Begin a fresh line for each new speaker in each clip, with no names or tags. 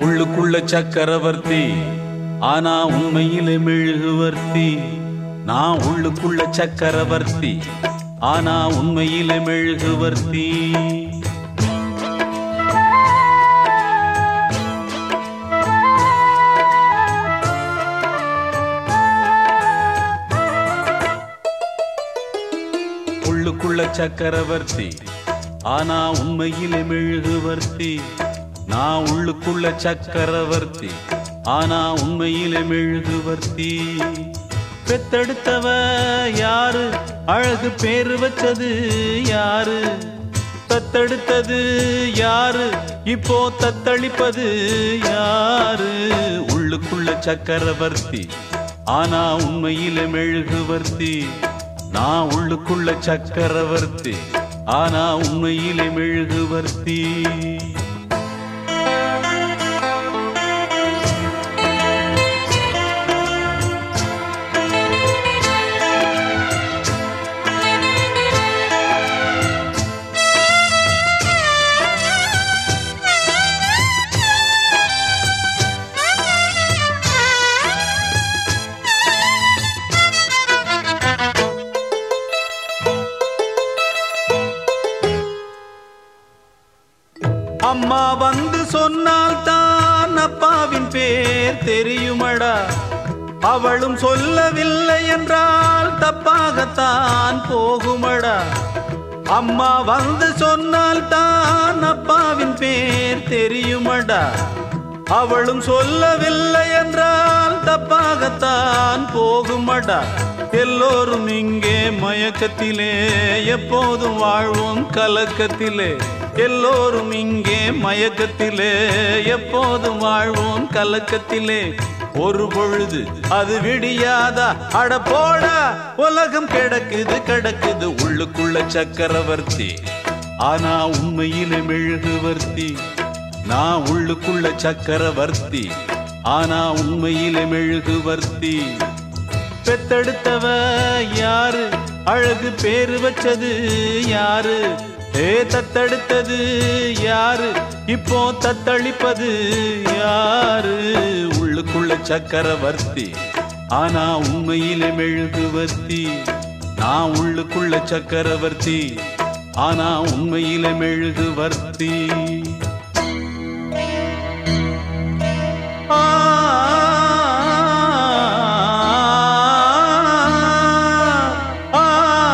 உள்ளுக்குள்ள சக்கரவர்த்தி ஆனா உண்மையிலே மெழுகுவர்த்தி நான் உள்ளுக்குள்ள சக்கரவர்த்தி ஆனா உண்மையிலே மெழுகுவர்த்தி உள்ளுக்குள்ள சக்கரவர்த்தி ஆனா உண்மையிலே மெழுகுவர்த்தி நான் உள்ளுக்குள்ள சக்கரவர்த்தி ஆனா உண்மையிலே மெழுகுவர்த்தி பெத்தெடுத்தவ யாரு அழகு பேரு வச்சது யாரு தத்தெடுத்தது யாரு இப்போ தத்தளிப்பது யாரு உள்ளுக்குள்ள சக்கரவர்த்தி ஆனா உண்மையிலே மெழுகுவர்த்தி நான் உள்ளுக்குள்ள சக்கரவர்த்தி ஆனா உண்மையிலே மெழுகுவர்த்தி அம்மா வந்து சொன்னால் தான் அப்பாவின் பேர் தெரியுமடா அவளும் சொல்லவில்லை என்றால் தப்பாகத்தான் போகுமடா அம்மா வந்து சொன்னால் தான் அப்பாவின் பேர் தெரியுமடா அவளும் சொல்லவில்லை என்றால் தப்பாகத்தான் போகுமடா எல்லோரும் இங்கே மயக்கத்திலே எப்போதும் வாழ்வோம் கலக்கத்திலே எல்லோரும் இங்கே மயக்கத்திலே எப்போதும் வாழ்வோம் கலக்கத்திலே ஒரு பொழுது அது விடியாதா அட போடா உலகம் கிடக்குது கிடக்குது உள்ளுக்குள்ள சக்கரவர்த்தி ஆனா உண்மையிலே மெழுகுவர்த்தி நான் உள்ளுக்குள்ள சக்கரவர்த்தி ஆனா உண்மையிலே மெழுகுவர்த்தி பெத்தெடுத்தவ யாரு அழகு பேரு வச்சது யாரு ஏ தத்தெடுத்தது யாரு இப்போ தத்தளிப்பது யாரு உள்ளுக்குள்ள சக்கரவர்த்தி ஆனா உண்மையிலே மெழுகுவர்த்தி நான் உள்ளுக்குள்ள சக்கரவர்த்தி ஆனா உண்மையிலே மெழுகுவர்த்தி ஆ ஆ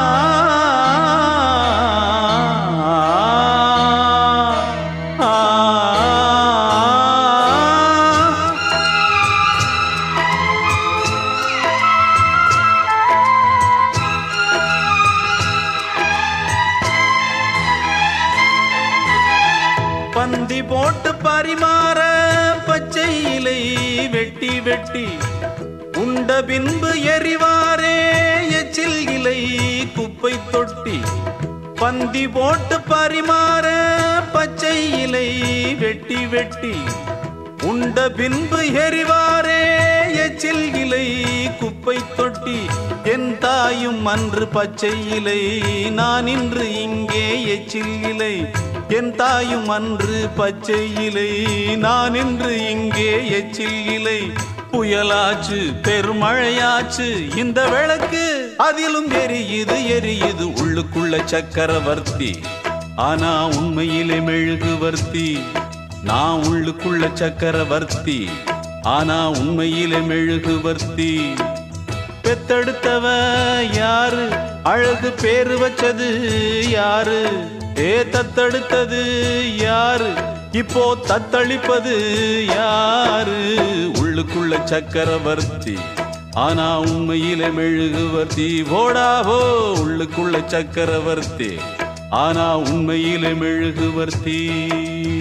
பந்தி போட்டு பரிமாற பச்சை இலை வெட்டி வெட்டி உண்ட பின்பு எரிவாரே எச்சில் இலை குப்பை தொட்டி பந்தி போட்டு பரிமாற பச்சை இலை வெட்டி வெட்டி உண்ட பின்பு எரிவாரே எச்சில் இலை குப்பை தொட்டி என் தாயும் அன்று பச்சை இலை நான் இன்று இங்கே எச்சில் இலை என் தாயும் அன்று பச்சை இலை நான் இன்று இங்கே எச்சில் இலை புயலாச்சு பெருமழையாச்சு இந்த விளக்கு அதிலும் எரியுது எரியுது உள்ளுக்குள்ள சக்கரவர்த்தி ஆனா உண்மையிலே மெழுகுவர்த்தி நான் உள்ளுக்குள்ள சக்கரவர்த்தி ஆனா உண்மையிலே மெழுகுவர்த்தி பெத்தெடுத்தவ யாரு அழகு பேரு வச்சது யாரு ஏ தத்தெடுத்தது யாரு இப்போ தத்தளிப்பது யாரு உள்ளுக்குள்ள சக்கரவர்த்தி ஆனா உண்மையிலே மெழுகுவர்த்தி போடாவோ உள்ளுக்குள்ள சக்கரவர்த்தி ஆனா உண்மையிலே மெழுகுவர்த்தி